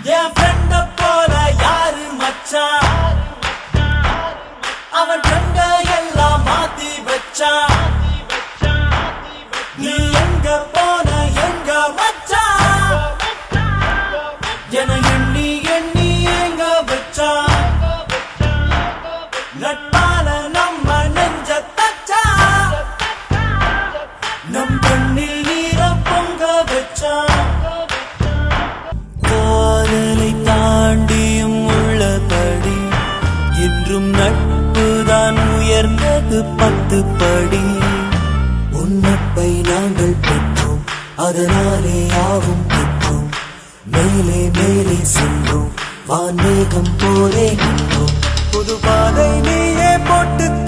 என் ஃப்ரெண்ட போல யாரு மச்சான் அவன் ஃப்ரெண்ட எல்லாம் மாத்தி வச்சான் நீ எங்க போன எங்க மச்சான் என எண்ணி எண்ணி எங்க வச்சான் நட்பால நம்ம நெஞ்ச தச்சா நம் கண்ணில் நீர பொங்க வச்சான் காதலை தாண்டியும் உள்ளபடி இன்றும் நட்புதான் உயர்ந்தது பத்து படி உன்னப்பை நாங்கள் பெற்றோம் அதனாலே யாவும் பெற்றோம் மேலே மேலே சென்றோம் வான்மேகம் போலே நின்றோம் புது பாதை நீயே போட்டு